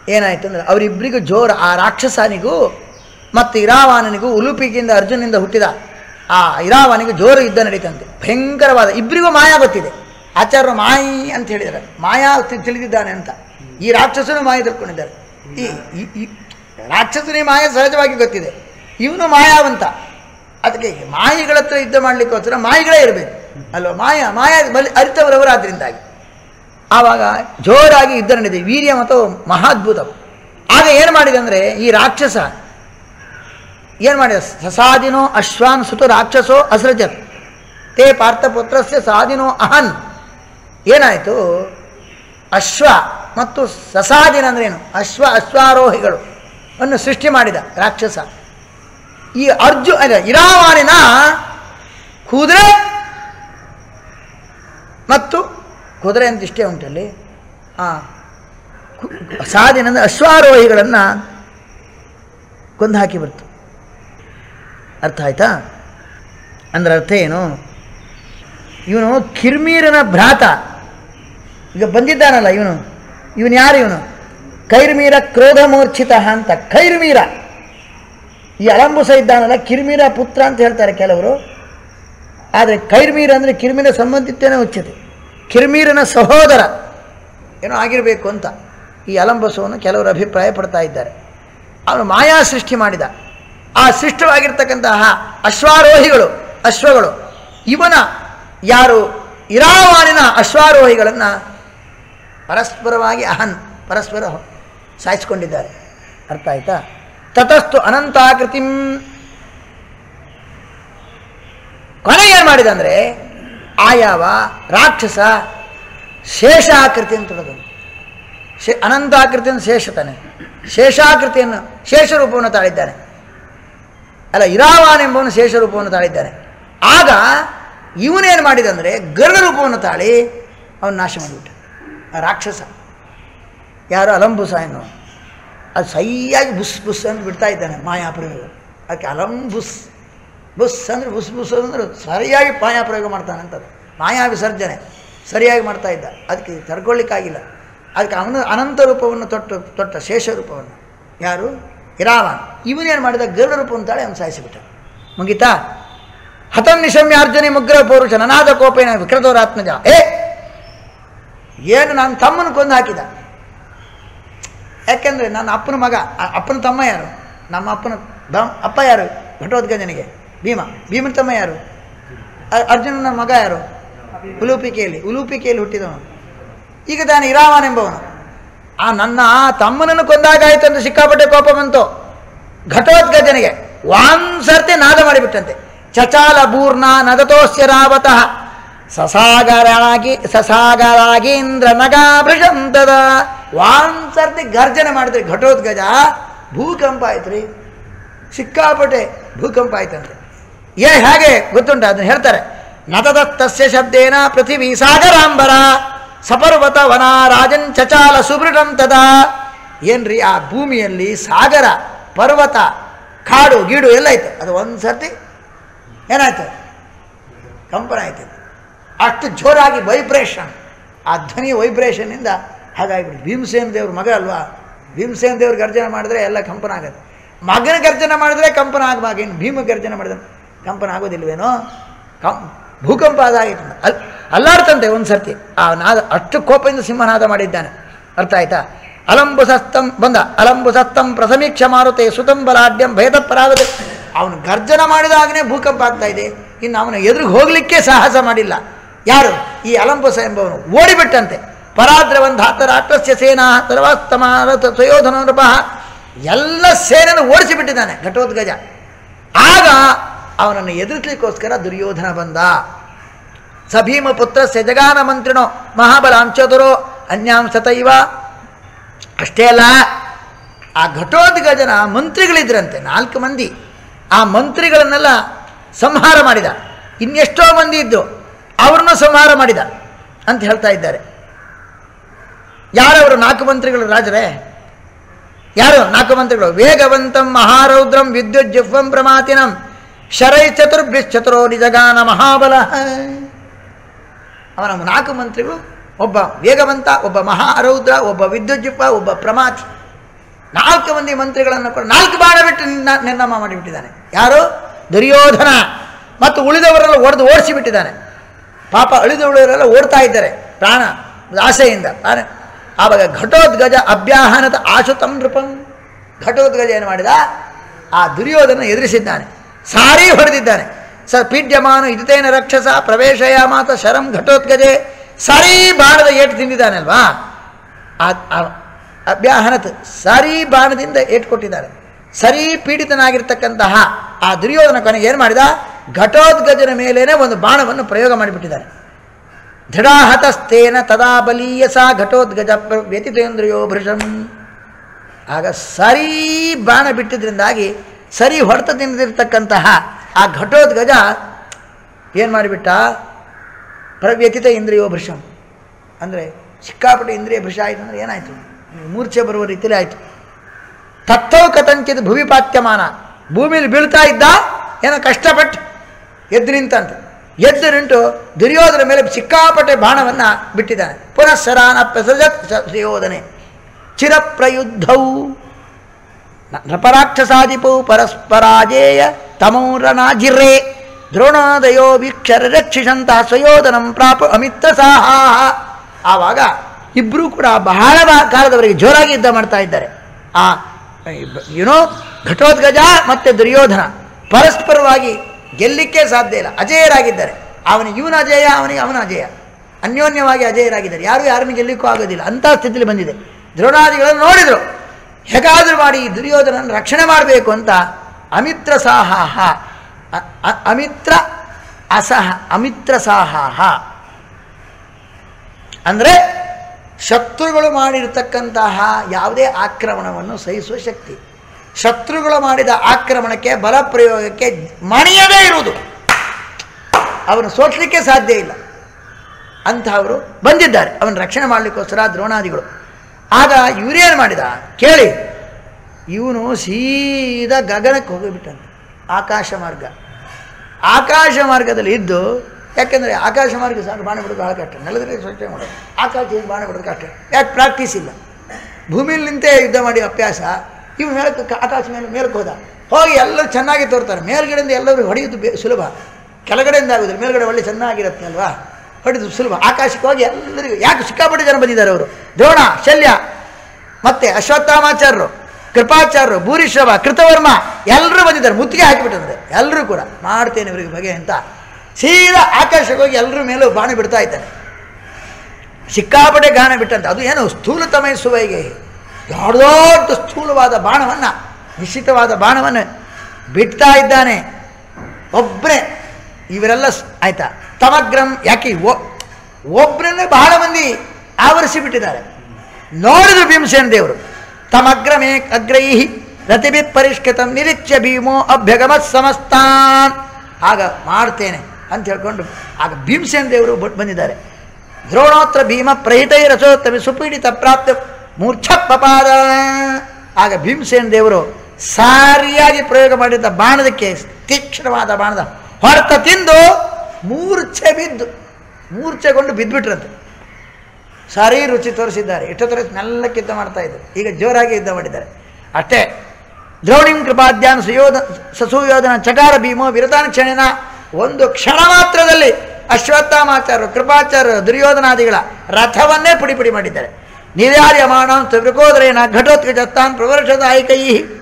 A: ಏನಾಯ್ತು ಅಂದರೆ ಅವರಿಬ್ಬರಿಗೂ ಜೋರ ಆ ರಾಕ್ಷಸನಿಗೂ ಮತ್ತು ಇರಾವಾನನಿಗೂ ಉಲುಪಿಗಿಂದ ಅರ್ಜುನಿಂದ ಹುಟ್ಟಿದ ಆ ಇರಾವಾನಿಗೂ ಜೋರು ಯುದ್ಧ ನಡೀತಂತೆ ಭಯಂಕರವಾದ ಇಬ್ಬರಿಗೂ ಮಾಯಾ ಗೊತ್ತಿದೆ ಆಚಾರ್ಯರು ಮಾಯಿ ಅಂತ ಹೇಳಿದ್ದಾರೆ ಮಾಯಾ ತಿ- ತಿಳಿದಿದ್ದಾನೆ ಅಂತ ಈ ರಾಕ್ಷಸನು ಮಾಯ ತಿಳ್ಕೊಂಡಿದ್ದಾರೆ ಈ ಈ- ಈ ರಾಕ್ಷಸನಿಗೆ ಮಾಯ ಸಹಜವಾಗಿ ಗೊತ್ತಿದೆ ಇವನು ಮಾಯಾವಂತ ಅದಕ್ಕೆ ಮಾಯಿಗಳ ಹತ್ರ ಯುದ್ಧ ಮಾಡಲಿಕ್ಕೋಸ್ಕರ ಮಾಯಿಗಳೇ ಇರಬೇಕು ಅಲ್ವಾ ಮಾಯ ಮಾಯ ಬಲಿ ಅರಿತವರವರು ಆದ್ದರಿಂದಾಗಿ ಆವಾಗ ಜೋರಾಗಿ ಯುದ್ಧ ನಡೆದಿದೆ ವೀರ್ಯ ಮತ್ತು ಮಹಾದ್ಭುತ ಆಗ ಏನು ಮಾಡಿದೆ ಅಂದರೆ ಈ ರಾಕ್ಷಸ ಏನು ಮಾಡಿದ ಸಸಾದಿನೋ ಅಶ್ವಾನ್ ಸುತು ರಾಕ್ಷಸೋ ಅಸೃಜತ್ ತೇ ಪಾರ್ಥಪುತ್ರಸ್ಯ ಸಾದಿನೋ ಅಹನ್ ಏನಾಯಿತು ಅಶ್ವ ಮತ್ತು ಸಸಾದಿನ ಅಂದ್ರೇನು ಅಶ್ವ ಅಶ್ವಾರೋಹಿಗಳು ಅನ್ನು ಸೃಷ್ಟಿ ಮಾಡಿದ ರಾಕ್ಷಸ ಈ ಅರ್ಜು ಅಲ್ಲ ಇರಾವಾನಿನ ಕುದುರೆ ಮತ್ತು ಕುದುರೆ ಅಂತ ಇಷ್ಟೇ ಉಂಟಲ್ಲಿ ಆ ಕು- ಸಾದಿನ ಅಂದರೆ ಅಶ್ವಾರೋಹಿಗಳನ್ನು ಕೊಂದು ಹಾಕಿ ಬರ್ತು ಅರ್ಥ ಆಯ್ತಾ ಅಂದ್ರೆ ಅರ್ಥ ಏನು ಇವನು ಕಿರ್ಮೀರನ ಭ್ರಾತ ಈಗ ಬಂದಿದ್ದಾನಲ್ಲ ಇವನು ಇವನು ಯಾರು ಇವನು ಕೈರ್ಮೀರ ಕ್ರೋಧ ಮೂರ್ಛಿತ ಅಂತ ಕೈರ್ಮೀರ ಈ ಅಳಂಬುಸ ಇದ್ದಾನಲ್ಲ ಕಿರ್ಮೀರ ಪುತ್ರ ಅಂತ ಹೇಳ್ತಾರೆ ಕೆಲವರು ಆದರೆ ಕೈರ್ಮೀರ ಅಂದರೆ ಕಿರ್ಮೀರ ಸಂಬಂಧಿತೇನೆ ಉಚ್ಯತೆ ಕಿರ್ಮೀರನ ಸಹೋದರ ಏನೋ ಆಗಿರಬೇಕು ಅಂತ ಈ ಅಲಂಬಸವನ್ನು ಕೆಲವರು ಅಭಿಪ್ರಾಯ ಪಡ್ತಾ ಇದ್ದಾರೆ ಅವನು ಮಾಯಾ ಸೃಷ್ಟಿ ಮಾಡಿದ ಆ ಸೃಷ್ಟವಾಗಿರ್ತಕ್ಕಂತಹ ಅಶ್ವಾರೋಹಿಗಳು ಅಶ್ವಗಳು ಇವನ ಯಾರು ಇರಾವಾನಿನ ಅಶ್ವಾರೋಹಿಗಳನ್ನು ಪರಸ್ಪರವಾಗಿ ಅಹನ್ ಪರಸ್ಪರ ಸಾಯಿಸ್ಕೊಂಡಿದ್ದಾರೆ ಅರ್ಥ ಆಯ್ತಾ ತತಸ್ತು ಅನಂತಾಕೃತಿಂ ಕೊನೆ ಏನು ಮಾಡಿದ ಅಂದರೆ ಆಯಾವ ರಾಕ್ಷಸ ಶೇಷಾಕೃತಿ ಅಂತ ಹೇಳೋದು ಶೇ ಅನಂತಾಕೃತಿಯನ್ನು ಶೇಷ ತಾನೆ ಶೇಷಾಕೃತಿಯನ್ನು ಶೇಷ ರೂಪವನ್ನು ತಾಳಿದ್ದಾನೆ ಅಲ್ಲ ಇರಾವಾನ್ ಎಂಬವನು ಶೇಷ ರೂಪವನ್ನು ತಾಳಿದ್ದಾನೆ ಆಗ ಇವನೇನು ಮಾಡಿದ ಅಂದರೆ ಗರುಡ ರೂಪವನ್ನು ತಾಳಿ ಅವನು ನಾಶ ಮಾಡಿಬಿಟ್ಟ ಆ ರಾಕ್ಷಸ ಯಾರು ಅಲಂಬುಸ ಎನ್ನುವ ಅದು ಸರಿಯಾಗಿ ಬುಸ್ ಬುಸ್ ಅಂತ ಬಿಡ್ತಾ ಇದ್ದಾನೆ ಮಾಯಾಪ್ರಯೋಗ ಅದಕ್ಕೆ ಅಲಂಬುಸ್ ಬುಸ್ ಅಂದರೆ ಬುಸ್ ಬುಸ್ ಅಂದ್ರೆ ಸರಿಯಾಗಿ ಮಾಯಾಪ್ರಯೋಗ ಮಾಡ್ತಾನೆ ಅಂತದ್ದು ಮಾಯಾ ವಿಸರ್ಜನೆ ಸರಿಯಾಗಿ ಮಾಡ್ತಾ ಇದ್ದ ಅದಕ್ಕೆ ತಡ್ಕೊಳ್ಳಿಕ್ಕಾಗಿಲ್ಲ ಅದಕ್ಕೆ ಅವನು ಅನಂತ ರೂಪವನ್ನು ತೊಟ್ಟು ತೊಟ್ಟ ಶೇಷ ರೂಪವನ್ನು ಯಾರು ಇರಾವನ್ ಇವನೇನು ಮಾಡಿದ ಗರುಡ ರೂಪ ಅಂತಾಳೆ ಅವನು ಸಾಯಿಸಿಬಿಟ್ಟ ಮುಗೀತಾ ಹತಂ ನಿಶಮ್ಯ ಅರ್ಜುನಿ ಮುಗ್ರ ಪೌರುಷ ನನಾದ ಕೋಪೇನ ವಿಕ್ರತೋರಾತ್ಮಜ ಏ ಏನು ನನ್ನ ತಮ್ಮನ ಕೊಂದು ಹಾಕಿದ ಯಾಕೆಂದರೆ ನನ್ನ ಅಪ್ಪನ ಮಗ ಅ- ಅಪ್ಪನ ತಮ್ಮ ಯಾರು ನಮ್ಮ ಅಪ್ಪನ ಬ- ಅಪ್ಪ ಯಾರು ಘಟೋದ್ಗಜನಿಗೆ ಭೀಮ ಭೀಮನ ತಮ್ಮ ಯಾರು ಅ- ಅರ್ಜುನನ ಮಗ ಯಾರು ಉಲೂಪಿಕೆಯಲ್ಲಿ ಉಲೂಪಿಕೆಯಲ್ಲಿ ಹುಟ್ಟಿದವನು ಈಗ ತಾನು ಇರಾವನ್ ಎಂಬವನು ಆ ನನ್ನ ತಮ್ಮನನ್ನು ಕೊಂದಾಗಾಯಿತು ಅಂತ ಸಿಕ್ಕಾಪಟ್ಟೆ ಕೋಪ ಬಂತು ಘಟೋದ್ಗಜನಿಗೆ ವಾನ್ಸರ್ತಿ ನಾದ ಮಾಡಿಬಿಟ್ಟಂತೆ ಚಚಾಲ ಬೂರ್ಣ ನದತೋಸ್ಯ ರಾವತಃ ಸಸಾಗರಾಗಿ ಸಸಾಗರಾಗೇಂದ್ರ ನಗಾಭೃಷಂತದ ವಾನ್ಸರ್ತಿ ಗರ್ಜನೆ ಮಾಡಿದ್ರಿ ಘಟೋದ್ಗಜ ಭೂಕಂಪ ಆಯ್ತು ರೀ ಸಿಕ್ಕಾಪಟ್ಟೆ ಭೂಕಂಪ ಆಯ್ತಂತೆ ಏ ಹೇಗೆ ಗೊತ್ತುಂಟ ಅದನ್ನ ಹೇಳ್ತಾರೆ ನತದತ್ತಸ್ಯ ಶಬ್ದೇನ ಪೃಥಿವಿ ಸಾಗರಾಂಬರ ಸಪರ್ವತ ವನ ರಾಜನ್ ಚಚಾಲ ಸುಭೃಢಂ ತದಾ ಏನ್ರಿ ಆ ಭೂಮಿಯಲ್ಲಿ ಸಾಗರ ಪರ್ವತ ಕಾಡು ಗೀಡು ಎಲ್ಲ ಐತೆ ಅದು ಒಂದು ಸರ್ತಿ ಏನಾಯ್ತು ಕಂಪನ ಆಯ್ತು ಅಷ್ಟು ಜೋರಾಗಿ ವೈಬ್ರೇಷನ್ ಆ ಧ್ವನಿ ವೈಬ್ರೇಷನ್ನಿಂದ ಹಾಗಾಗಿಬಿಟ್ಟು ಭೀಮಸೇನ ದೇವ್ರ ಮಗ ಅಲ್ವಾ ಭೀಮಸೇನ ದೇವ್ರ ಗರ್ಜನೆ ಮಾಡಿದ್ರೆ ಎಲ್ಲ ಕಂಪನ ಆಗುತ್ತೆ ಮಗನ ಗರ್ಜನೆ ಮಾಡಿದ್ರೆ ಕಂಪನ ಆಗಬಾಗ ಇನ್ನು ಭೀಮ ಗರ್ಜನೆ ಮಾಡಿದ್ರೆ ಕಂಪನ ಆಗೋದಿಲ್ವೇನೋ ಕಂ ಭೂಕಂಪ ಅದಾಗಿತ್ತು ಅಲ್ ಅಲ್ಲಾಡ್ತಂತೆ ಒಂದು ಸರ್ತಿ ಆ ನಾದ ಅಷ್ಟು ಕೋಪದಿಂದ ಸಿಂಹನಾದ ಮಾಡಿದ್ದಾನೆ ಅರ್ಥ ಆಯ್ತಾ ಅಲಂಬುಸಸ್ತಂ ಬಂದ ಅಲಂಬುಸಸ್ತಂ ಪ್ರಸಮೀಕ್ಷ ಮಾರುತೆ ಸುತಂ ಬಲಾಢ್ಯಂ ಭೇದ ಪರಾಗದೆ ಅವನು ಗರ್ಜನ ಮಾಡಿದಾಗನೇ ಭೂಕಂಪ ಆಗ್ತಾ ಇದೆ ಇನ್ನು ಅವನ ಎದುರಿಗೆ ಹೋಗಲಿಕ್ಕೆ ಸಾಹಸ ಮಾಡಿಲ್ಲ ಯಾರು ಈ ಅಲಂಬುಸ ಎಂಬವನು ಓಡಿಬಿಟ್ಟಂತೆ ಪರಾದ್ರವಂಧಾತ ರಾಕ್ಷಸ್ಯ ಸೇನಾ ಸರ್ವಸ್ತಮಾನ ಸುಯೋಧನ ನೃಪ ಎಲ್ಲ ಸೇನೆಯನ್ನು ಓಡಿಸಿಬಿಟ್ಟಿದ್ದಾನೆ ಘಟೋದ್ಗಜ ಆಗ ಅವನನ್ನು ಎದುರಿಸಲಿಕ್ಕೋಸ್ಕರ ದುರ್ಯೋಧನ ಬಂದ ಸ ಭೀಮಪುತ್ರ ಸಜಗಾನ ಮಂತ್ರಿನೋ ಮಹಾಬಲಾಂಚದುರೋ ಅನ್ಯಾಂ ಸತೈವ ಅಷ್ಟೇ ಅಲ್ಲ ಆ ಘಟೋದ್ಗಜನ ಮಂತ್ರಿಗಳಿದ್ರಂತೆ ನಾಲ್ಕು ಮಂದಿ ಆ ಮಂತ್ರಿಗಳನ್ನೆಲ್ಲ ಸಂಹಾರ ಮಾಡಿದ ಇನ್ನೆಷ್ಟೋ ಮಂದಿ ಇದ್ದು ಅವ್ರನ್ನ ಸಂಹಾರ ಮಾಡಿದ ಅಂತ ಹೇಳ್ತಾ ಇದ್ದಾರೆ ಯಾರವರು ನಾಲ್ಕು ಮಂತ್ರಿಗಳು ರಾಜರೇ ಯಾರು ನಾಲ್ಕು ಮಂತ್ರಿಗಳು ವೇಗವಂತಂ ಮಹಾರೌದ್ರಂ ವಿದ್ಯುತ್ ಜಿಹ್ವಂ ಪ್ರಮಾತಿನಂ ಶರೈ ಚತುರ್ಭಿಶ್ಚತುರೋ ನಿಜಗಾನ ಮಹಾಬಲ ಅವನ ನಾಲ್ಕು ಮಂತ್ರಿಗಳು ಒಬ್ಬ ವೇಗವಂತ ಒಬ್ಬ ಮಹಾರೌದ್ರ ಒಬ್ಬ ವಿದ್ಯುತ್ ಜಿಹ್ವ ಒಬ್ಬ ಪ್ರಮಾತಿ ನಾಲ್ಕು ಮಂದಿ ಮಂತ್ರಿಗಳನ್ನು ಕೂಡ ನಾಲ್ಕು ಬಾಣ ಬಿಟ್ಟು ನಿನ್ನ- ನಿರ್ನಾಮ ಮಾಡಿಬಿಟ್ಟಿದ್ದಾನೆ ಯಾರು ದುರ್ಯೋಧನ ಮತ್ತು ಉಳಿದವರೆಲ್ಲ ಒಡೆದು ಓಡಿಸಿ ಬಿಟ್ಟಿದ್ದಾನೆ ಪಾಪ ಅಳಿದ ಉಳಿದವರೆಲ್ಲ ಓಡ್ತಾ ಇದ್ದಾರೆ ಪ್ರಾಣ ಆಸೆಯಿಂದ ಪ್ರಾಣ ಆವಾಗ ಘಟೋದ್ಗಜ ಅಭ್ಯಾಹನದ ಆಶುತಂ ನೃಪಂ ಘಟೋದ್ಗಜ ಏನು ಮಾಡಿದ ಆ ದುರ್ಯೋಧನ ಎದುರಿಸಿದ್ದಾನೆ ಸಾರಿ ಹೊಡೆದಿದ್ದಾನೆ ಸ ಪೀಡ್ಯಮಾನ ಇದಿತೇನ ರಕ್ಷಸ ಪ್ರವೇಶಯ ಮಾತ ಶರಂ ಘಟೋದ್ಗಜೆ ಸರಿ ಬಾಣದ ಏಟು ತಿಂದಿದ್ದಾನಲ್ವಾ ಆ ಆ- ಅಭ್ಯಾಹನತ್ ಸರಿ ಬಾಣದಿಂದ ಏಟು ಕೊಟ್ಟಿದ್ದಾರೆ ಸರಿ ಪೀಡಿತನಾಗಿರ್ತಕ್ಕಂತಹ ಆ ದುರ್ಯೋಧನ ಕೊನೆಗೆ ಏನು ಮಾಡಿದ ಘಟೋದ್ಗಜನ ಮೇಲೇನೆ ಒಂದು ಬಾಣವನ್ನು ಪ್ರಯೋಗ ಮಾಡಿಬಿಟ್ಟಿದ್ದಾರೆ ದೃಢಾಹತಸ್ತೇನ ತದಾ ಬಲೀಯ ಸಾ ಘಟೋದ್ಗಜ ಪ್ರ- ವ್ಯತಿತೇಂದ್ರಿಯೋ ಭೃಷಂ ಆಗ ಸರಿ ಬಾಣ ಬಿಟ್ಟಿದ್ರಿಂದಾಗಿ ಸರಿ ಹೊಡೆತದಿಂದಿರ್ತಕ್ಕಂತಹ ಆ ಘಟೋದ್ಗಜ ಏನು ಮಾಡಿಬಿಟ್ಟ ಪ್ರವ್ಯತಿತ ಇಂದ್ರಿಯೋ ಭೃಷಂ ಅಂದರೆ ಸಿಕ್ಕಾಪಟ್ಟೆ ಇಂದ್ರಿಯ ಭೃಷ ಆಯಿತು ಅಂದರೆ ಏನಾಯಿತು ಮೂರ್ಛೆ ಬರುವ ರೀತಿಯಲ್ಲಿ ಆಯಿತು ತತ್ತೌ ಕಥಂಚಿತ್ ಭುವಿಪಾತ್ಯಮಾನ ಭೂಮಿಲಿ ಬೀಳ್ತಾ ಇದ್ದ ಏನೋ ಕಷ್ಟಪಟ್ಟು ಎದ್ದು ನಿಂತಂತೆ ಎದ್ದು ನಿಂತು ದುರ್ಯೋಧನ ಮೇಲೆ ಸಿಕ್ಕಾಪಟ್ಟೆ ಬಾಣವನ್ನು ಬಿಟ್ಟಿದ್ದಾನೆ ಪುನಃ ಸರಾನ ಪ್ರಸಜತ್ ಸ- ಸುಯೋಧನೆ ಚಿರಪ್ರಯುದ್ಧೌ ನ- ನೃಪರಾಕ್ಷಸಾದಿಪೌ ಪರಸ್ಪರಾಜೇಯ ತಮೌರನಾಜಿರ್ರೆ ದ್ರೋಣೋದಯೋ ವೀಕ್ಷರ ರಕ್ಷಿಸಂತಹ ಸ್ವಯೋಧನಂ ಪ್ರಾಪ ಅಮಿತ್ರ ಸಾಹ ಆವಾಗ ಇಬ್ಬರೂ ಕೂಡ ಬಹಳ ಬಾ- ಕಾಲದವರೆಗೆ ಜೋರಾಗಿ ಯುದ್ಧ ಮಾಡ್ತಾ ಇದ್ದಾರೆ ಆ ಏನೋ ಘಟೋದ್ಗಜ ಮತ್ತು ದುರ್ಯೋಧನ ಪರಸ್ಪರವಾಗಿ ಗೆಲ್ಲಿಕ್ಕೆ ಸಾಧ್ಯ ಇಲ್ಲ ಅಜೇಯರಾಗಿದ್ದಾರೆ ಅವನಿಗೆ ಇವನ ಅಜೇಯ ಅವನಿಗೆ ಅವನ ಅಜೇಯ ಅನ್ಯೋನ್ಯವಾಗಿ ಅಜೇಯರಾಗಿದ್ದಾರೆ ಯಾರು ಯಾರನ್ನು ಗೆಲ್ಲಿಕ್ಕೂ ಆಗೋದಿಲ್ಲ ಅಂಥ ಸ್ಥಿತಿಯಲ್ಲಿ ಬಂದಿದೆ ದ್ರೋಣಾದಿಗಳನ್ನು ನೋಡಿದರು ಹೇಗಾದರೂ ಮಾಡಿ ಈ ದುರ್ಯೋಧನನ್ನು ರಕ್ಷಣೆ ಮಾಡಬೇಕು ಅಂತ ಅಮಿತ್ರ ಸಾಹಾಹ ಅ- ಅ- ಅಮಿತ್ರ ಅಸಹ ಅಮಿತ್ರ ಸಾಹಾಹ ಅಂದರೆ ಶತ್ರುಗಳು ಮಾಡಿರತಕ್ಕಂತಹ ಯಾವುದೇ ಆಕ್ರಮಣವನ್ನು ಸಹಿಸುವ ಶಕ್ತಿ ಶತ್ರುಗಳು ಮಾಡಿದ ಆಕ್ರಮಣಕ್ಕೆ ಬಲ ಪ್ರಯೋಗಕ್ಕೆ ಮಣಿಯದೇ ಇರುವುದು ಅವನು ಸೋಲಿಸಲಿಕ್ಕೆ ಸಾಧ್ಯ ಇಲ್ಲ ಅಂತಹವರು ಬಂದಿದ್ದಾರೆ ಅವನ ರಕ್ಷಣೆ ಮಾಡಲಿಕ್ಕೋಸ್ಕರ ದ್ರೋಣಾದಿಗಳು ಆಗ ಇವರೇನು ಮಾಡಿದ ಕೇಳಿ ಇವನು ಸೀದಾ ಗಗನಕ್ಕೆ ಹೋಗಿಬಿಟ್ಟಂತೆ ಆಕಾಶ ಮಾರ್ಗ ಆಕಾಶ ಮಾರ್ಗದಲ್ಲಿ ಇದ್ದು ಯಾಕೆಂದರೆ ಆಕಾಶ ಮಾರ್ಗ ಸಾಕು ಬಾಣ ಬಿಡೋದು ಭಾಳ ಕಷ್ಟ ನೆಲದಲ್ಲಿ ಸ್ವಚ್ಛ ಮಾಡೋದು ಆಕಾಶ ಬಾಣ ಬಿಡೋದು ಕಷ್ಟ ಯಾಕೆ ಪ್ರಾಕ್ಟೀಸ್ ಇಲ್ಲ ಭೂಮಿಲಿ ನಿಂತೇ ಯುದ್ಧ ಮಾಡಿ ಅಭ್ಯಾಸ ಇವು ಮೇಲಕ್ಕೆ ಆಕಾಶ ಮೇಲೆ ಮೇಲಕ್ಕೆ ಹೋದ ಹೋಗಿ ಎಲ್ಲರೂ ಚೆನ್ನಾಗಿ ತೋರ್ತಾರೆ ಮೇಲ್ಗಡೆಯಿಂದ ಎಲ್ಲರೂ ಹೊಡೆಯೋದು ಬೇ ಸುಲಭ ಕೆಳಗಡೆಯಿಂದ ಆಗೋದಿಲ್ಲ ಮೇಲ್ಗಡೆ ಒಳ್ಳೆ ಚೆನ್ನಾಗಿರುತ್ತೆ ಅಲ್ವಾ ಹೊಡೆದು ಸುಲಭ ಆಕಾಶಕ್ಕೆ ಹೋಗಿ ಎಲ್ಲರಿಗೂ ಯಾಕೆ ಸಿಕ್ಕಾಪಟ್ಟೆ ಜನ ಬಂದಿದ್ದಾರೆ ಅವರು ದ್ರೋಣ ಶಲ್ಯ ಮತ್ತೆ ಅಶ್ವತ್ಥಾಮಾಚಾರ್ಯರು ಕೃಪಾಚಾರ್ಯರು ಭೂರಿಶ್ರವ ಕೃತವರ್ಮ ಎಲ್ಲರೂ ಬಂದಿದ್ದಾರೆ ಮುತ್ತಿಗೆ ಹಾಕಿಬಿಟ್ಟಿದ್ದಾರೆ ಎಲ್ಲರೂ ಕೂಡ ಮಾಡ್ತೇನೆ ಇವರಿಗೆ ಬಗೆ ಅಂತ ಸೀದಾ ಆಕಾಶಕ್ಕೆ ಹೋಗಿ ಎಲ್ಲರ ಮೇಲೂ ಬಾಣ ಬಿಡ್ತಾ ಇದ್ದಾನೆ ಸಿಕ್ಕಾಪಟ್ಟೆ ಗಾಣ ಬಿಟ್ಟಂತೆ ಅದು ಏನು ಸ್ಥೂಲತಮಯ ಸುವೈಗೆ ದೊಡ್ಡ ದೊಡ್ಡ ಸ್ಥೂಲವಾದ ಬಾಣವನ್ನು ನಿಶ್ಚಿತವಾದ ಬಾಣವನ್ನು ಬಿಡ್ತಾ ಇದ್ದಾನೆ ಒಬ್ಬರೇ ಇವರೆಲ್ಲ ಸ್- ಆಯ್ತಾ ತಮಗ್ರಂ ಯಾಕೆ ಒ- ಒಬ್ಬರನ್ನೇ ಬಹಳ ಮಂದಿ ಆವರಿಸಿ ಬಿಟ್ಟಿದ್ದಾರೆ ನೋಡಿದ್ರು ಭೀಮಸೇನ ದೇವರು ತಮಗ್ರಮೇ ಅಗ್ರೈಹಿ ರತಿಭಿತ್ ಪರಿಷ್ಕೃತಂ ನಿರೀಚ್ಯ ಭೀಮೋ ಅಭ್ಯಗಮತ್ ಸಮಸ್ತಾನ್ ಆಗ ಮಾಡ್ತೇನೆ ಅಂತ ಹೇಳ್ಕೊಂಡು ಆಗ ಭೀಮಸೇನ ದೇವರು ಬ- ಬಂದಿದ್ದಾರೆ ದ್ರೋಣೋತ್ರ ಭೀಮ ಪ್ರಹಿತೈ ರಸೋತ್ತಮಿ ಸುಪೀಡಿತ ಪ್ರಾಪ್ತ ಮೂರ್ಛಪ್ಪಪಾದ ಆಗ ಭೀಮಸೇನ ದೇವರು ಸಾರಿಯಾಗಿ ಪ್ರಯೋಗ ಮಾಡಿದ್ದ ಬಾಣದಕ್ಕೆ ತೀಕ್ಷ್ಣವಾದ ಬಾಣದ ಹೊಡೆತ ತಿಂದು ಮೂರ್ಛೆ ಬಿದ್ದು ಮೂರ್ಛೆಗೊಂಡು ಬಿದ್ದುಬಿಟ್ರಂತೆ ಸಾರಿ ರುಚಿ ತೋರಿಸಿದ್ದಾರೆ ಇಷ್ಟೊತ್ತರ ಮೆಲ್ಲಕ್ಕೆ ಯುದ್ಧ ಮಾಡ್ತಾ ಇದ್ರು ಈಗ ಜೋರಾಗಿ ಯುದ್ಧ ಮಾಡಿದ್ದಾರೆ ಅಷ್ಟೇ ದ್ರೋಣಿಂ ಕೃಪಾದ್ಯಾನ್ ಸುಯೋಧ ಸಸುಯೋಧನ ಚಟಾರ ಭೀಮೋ ವಿರತಾನ ಕ್ಷಣಿನ ಒಂದು ಕ್ಷಣ ಮಾತ್ರದಲ್ಲಿ ಅಶ್ವತ್ಥಾಮಾಚಾರ್ಯರು ಕೃಪಾಚಾರ್ಯರು ದುರ್ಯೋಧನಾದಿಗಳ ರಥವನ್ನೇ ಪುಡಿ ಪುಡಿ ಮಾಡಿದ್ದಾರೆ ನಿರ್ಯಾರ್ಯಮಾಣ ತ್ರಿಕೋದರೇನ ಘಟೋತ್ಕಜತ್ತಾನ್ ಪ್ರವರ್ಷದಾಯಿಕೈ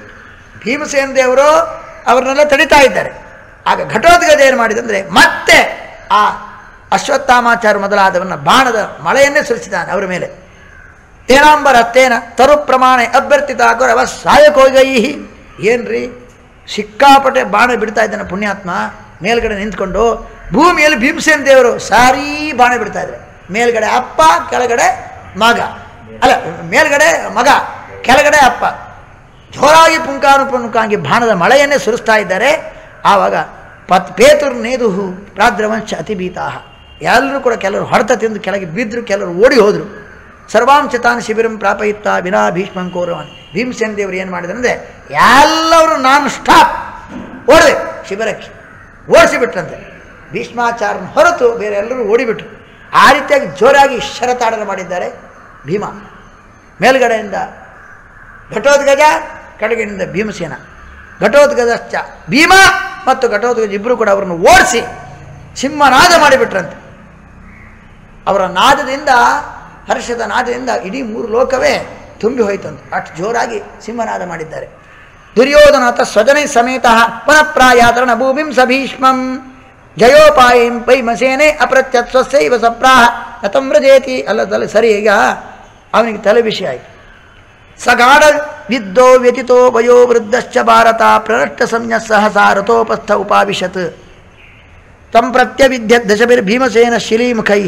A: ಭೀಮಸೇನ ದೇವರು ಅವ್ರನ್ನೆಲ್ಲ ತಡಿತಾ ಇದ್ದಾರೆ ಆಗ ಘಟೋತ್ಕಜ ಏನು ಮಾಡಿದಂದರೆ ಮತ್ತೆ ಆ ಅಶ್ವತ್ಥಾಮಾಚಾರ ಮೊದಲಾದವನ್ನ ಬಾಣದ ಮಳೆಯನ್ನೇ ಸುರಿಸಿದ್ದಾನೆ ಅವರ ಮೇಲೆ ತೇನಾಂಬರ ತೇನ ತರು ಪ್ರಮಾಣ ಅಭ್ಯರ್ಥಿತ ಅವ ಸಾಯಕೋಗೈ ಏನ್ರಿ ಸಿಕ್ಕಾಪಟ್ಟೆ ಬಾಣ ಬಿಡ್ತಾ ಇದ್ದಾನೆ ಪುಣ್ಯಾತ್ಮ ಮೇಲ್ಗಡೆ ನಿಂತ್ಕೊಂಡು ಭೂಮಿಯಲ್ಲಿ ಭೀಮಸೇನ ದೇವರು ಸಾರಿ ಬಾಣ ಬಿಡ್ತಾ ಇದ್ದಾರೆ ಮೇಲ್ಗಡೆ ಅಪ್ಪ ಕೆಳಗಡೆ ಮಗ ಅಲ್ಲ ಮೇಲ್ಗಡೆ ಮಗ ಕೆಳಗಡೆ ಅಪ್ಪ ಜೋರಾಗಿ ಪುಂಕಾನುಪುಂಕಾಂಗಿ ಬಾಣದ ಮಳೆಯನ್ನೇ ಸುರಿಸ್ತಾ ಇದ್ದಾರೆ ಆವಾಗ ಪತ್ ಪೇತುರ್ ನೇದುಹು ಪ್ರಾದ್ರವಂಶ ಅತಿಭೀತಾಹ ಎಲ್ಲರೂ ಕೂಡ ಕೆಲವರು ಹೊಡೆತ ತಿಂದು ಕೆಳಗೆ ಬಿದ್ದರು ಕೆಲವರು ಓಡಿ ಹೋದರು ಸರ್ವಾಂಶತಾನ್ ಶಿಬಿರಂ ಪ್ರಾಪಯಿತ್ತ ವಿನಾ ಭೀಷ್ಮಂ ಕೌರವನ್ ಭೀಮಸೇನ ದೇವರು ಏನು ಮಾಡಿದ್ರಂದ್ರೆ ಎಲ್ಲರೂ ನಾನು ಸ್ಟಾಪ್ ಓಡಿದೆ ಶಿಬಿರಕ್ಕೆ ಓಡಿಸಿಬಿಟ್ರಂತೆ ಭೀಷ್ಮಾಚಾರ್ಯನ ಹೊರತು ಬೇರೆ ಎಲ್ಲರೂ ಓಡಿಬಿಟ್ರು ಆ ರೀತಿಯಾಗಿ ಜೋರಾಗಿ ಶರತಾಡನ ಮಾಡಿದ್ದಾರೆ ಭೀಮ ಮೇಲ್ಗಡೆಯಿಂದ ಘಟೋದ್ಗಜ ಕಡೆಗಿನಿಂದ ಭೀಮಸೇನ ಘಟೋದ್ಗಜಶ್ಚ ಭೀಮ ಮತ್ತು ಘಟೋದ್ಗಜ ಇಬ್ಬರು ಕೂಡ ಅವರನ್ನು ಓಡಿಸಿ ಸಿಂಹನಾದ ಮಾಡಿಬಿಟ್ರಂತೆ ಅವರ ನಾದದಿಂದ ಹರ್ಷದ ನಾದದಿಂದ ಇಡೀ ಮೂರು ಲೋಕವೇ ತುಂಬಿ ಹೋಯ್ತಂತೆ ಅಷ್ಟು ಜೋರಾಗಿ ಸಿಂಹನಾದ ಮಾಡಿದ್ದಾರೆ ದುರ್ಯೋಧನಾಥ ಸ್ವಜನೈ ಸಮೇತ ಪುನಃ ಪ್ರಾಯಾತರಣ ಭೂಮಿಂ ಸ ಭೀಷ್ಮಂ ಜಯೋಪಾಯಿಂ ಪೈಮಸೇನೆ ಅಪ್ರತ್ಯತ್ ಸ್ವಸ್ಯೈವ ಸಪ್ರಾಹ ನತಂ ವ್ರಜೇತಿ ಅಲ್ಲದಲ್ಲ ಸರಿ ಈಗ ಅವನಿಗೆ ತಲೆ ವಿಷಯ ಆಯಿತು ಸಗಾಢ ವಿದ್ದೋ ವ್ಯತಿತೋ ವಯೋ ವೃದ್ಧಶ್ಚ ಭಾರತ ಪ್ರನಷ್ಟ ಸಂಜ್ಞ ಸಹಸಾ ರಥೋಪಸ್ಥ ಉಪಾವಿಶತ್ ತಂ ಪ್ರತ್ಯವಿದ್ಯ ದಶಭಿರ್ ಭೀಮಸೇನ ಶಿಲೀಮುಖೈ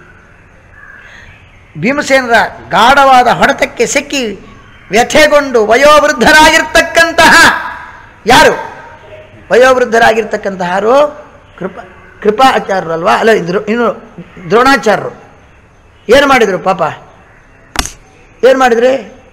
A: ಭೀಮಸೇನರ ಗಾಢವಾದ ಹೊಡೆತಕ್ಕೆ ಸಿಕ್ಕಿ ವ್ಯಥೆಗೊಂಡು ವಯೋವೃದ್ಧರಾಗಿರ್ತಕ್ಕಂತಹ ಯಾರು ವಯೋವೃದ್ಧರಾಗಿರ್ತಕ್ಕಂತಹ ಯಾರು ಕೃಪಾ ಕೃಪಾಚಾರ್ಯರು ಅಲ್ವಾ ಅಲ್ಲ ಇದ್ರು ಇನ್ನು ದ್ರೋಣಾಚಾರ್ಯರು ಏನು ಮಾಡಿದರು ಪಾಪ ಏನು ಮಾಡಿದ್ರಿ